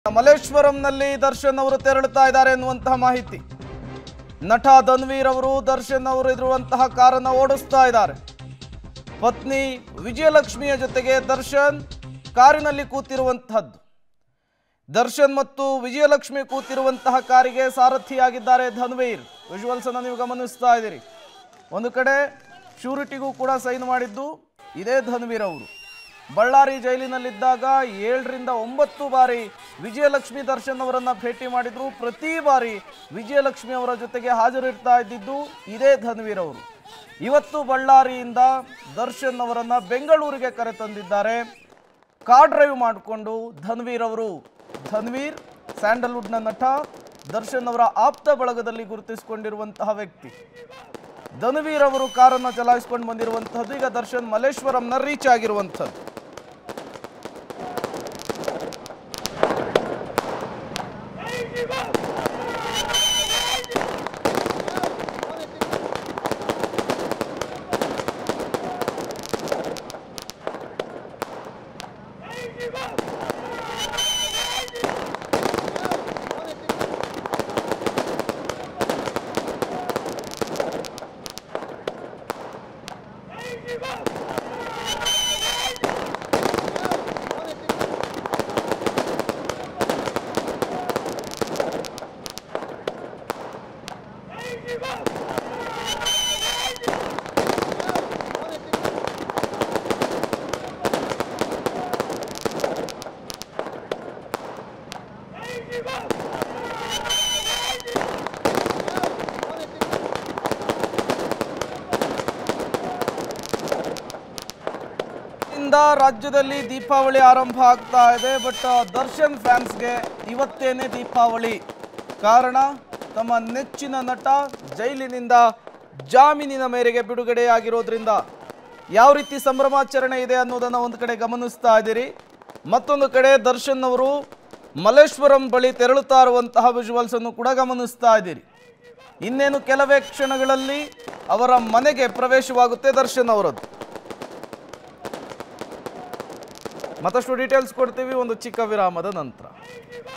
ಮಲ್ಲೇಶ್ವರಂನಲ್ಲಿ ದರ್ಶನ್ ಅವರು ತೆರಳುತ್ತಾ ಇದ್ದಾರೆ ಎನ್ನುವಂತಹ ಮಾಹಿತಿ ನಟ ಧನ್ವೀರ್ ಅವರು ದರ್ಶನ್ ಅವರು ಇರುವಂತಹ ಕಾರನ್ನು ಓಡಿಸ್ತಾ ಇದ್ದಾರೆ ಪತ್ನಿ ವಿಜಯಲಕ್ಷ್ಮಿಯ ಜೊತೆಗೆ ದರ್ಶನ್ ಕಾರಿನಲ್ಲಿ ಕೂತಿರುವಂತಹದ್ದು ದರ್ಶನ್ ಮತ್ತು ವಿಜಯಲಕ್ಷ್ಮಿ ಕೂತಿರುವಂತಹ ಕಾರಿಗೆ ಸಾರಥಿಯಾಗಿದ್ದಾರೆ ಧನ್ವೀರ್ ವಿಜುವಲ್ಸ್ ಅನ್ನು ನೀವು ಗಮನಿಸ್ತಾ ಇದ್ದೀರಿ ಒಂದು ಕಡೆ ಶ್ಯೂರಿಟಿಗೂ ಕೂಡ ಸೈನ್ ಮಾಡಿದ್ದು ಇದೇ ಧನ್ವೀರ್ ಅವರು ಬಳ್ಳಾರಿ ಜೈಲಿನಲ್ಲಿದ್ದಾಗ ಏಳರಿಂದ ಒಂಬತ್ತು ಬಾರಿ ವಿಜಯಲಕ್ಷ್ಮಿ ದರ್ಶನ್ ಅವರನ್ನ ಭೇಟಿ ಮಾಡಿದ್ರು ಪ್ರತಿ ಬಾರಿ ವಿಜಯಲಕ್ಷ್ಮಿ ಅವರ ಜೊತೆಗೆ ಹಾಜರಿರ್ತಾ ಇದ್ದಿದ್ದು ಇದೇ ಧನ್ವೀರ್ ಅವರು ಇವತ್ತು ಬಳ್ಳಾರಿಯಿಂದ ದರ್ಶನ್ ಅವರನ್ನ ಬೆಂಗಳೂರಿಗೆ ಕರೆತಂದಿದ್ದಾರೆ ಕಾರ್ ಡ್ರೈವ್ ಮಾಡಿಕೊಂಡು ಧನ್ವೀರ್ ಅವರು ಧನ್ವೀರ್ ಸ್ಯಾಂಡಲ್ವುಡ್ನ ನಟ ದರ್ಶನ್ ಅವರ ಆಪ್ತ ಬಳಗದಲ್ಲಿ ಗುರುತಿಸಿಕೊಂಡಿರುವಂತಹ ವ್ಯಕ್ತಿ ಧನ್ವೀರ್ ಅವರು ಕಾರನ್ನು ಚಲಾಯಿಸಿಕೊಂಡು ಬಂದಿರುವಂತಹದ್ದು ಈಗ ದರ್ಶನ್ ಮಲ್ಲೇಶ್ವರಂನ ರೀಚ್ ಆಗಿರುವಂಥದ್ದು ಇಂದ ರಾಜ್ಯದಲ್ಲಿ ದೀಪಾವಳಿ ಆರಂಭ ಆಗ್ತಾ ಇದೆ ಬಟ್ ದರ್ಶನ್ ಫ್ಯಾನ್ಸ್ಗೆ ಇವತ್ತೇನೆ ದೀಪಾವಳಿ ಕಾರಣ ತಮ್ಮ ನೆಚ್ಚಿನ ನಟ ಜೈಲಿನಿಂದ ಜಾಮೀನಿನ ಮೇರೆಗೆ ಬಿಡುಗಡೆಯಾಗಿರೋದ್ರಿಂದ ಯಾವ ರೀತಿ ಸಂಭ್ರಮಾಚರಣೆ ಇದೆ ಅನ್ನೋದನ್ನು ಒಂದು ಕಡೆ ಗಮನಿಸ್ತಾ ಇದ್ದೀರಿ ಮತ್ತೊಂದು ಕಡೆ ದರ್ಶನ್ ಅವರು ಮಲ್ಲೇಶ್ವರಂ ಬಳಿ ತೆರಳುತ್ತಾ ಇರುವಂತಹ ವಿಜುವಲ್ಸ್ ಅನ್ನು ಕೂಡ ಗಮನಿಸ್ತಾ ಇದ್ದೀರಿ ಇನ್ನೇನು ಕೆಲವೇ ಕ್ಷಣಗಳಲ್ಲಿ ಅವರ ಮನೆಗೆ ಪ್ರವೇಶವಾಗುತ್ತೆ ದರ್ಶನ್ ಅವರದ್ದು ಮತ್ತಷ್ಟು ಡೀಟೇಲ್ಸ್ ಕೊಡ್ತೀವಿ ಒಂದು ಚಿಕ್ಕ ವಿರಾಮದ ನಂತರ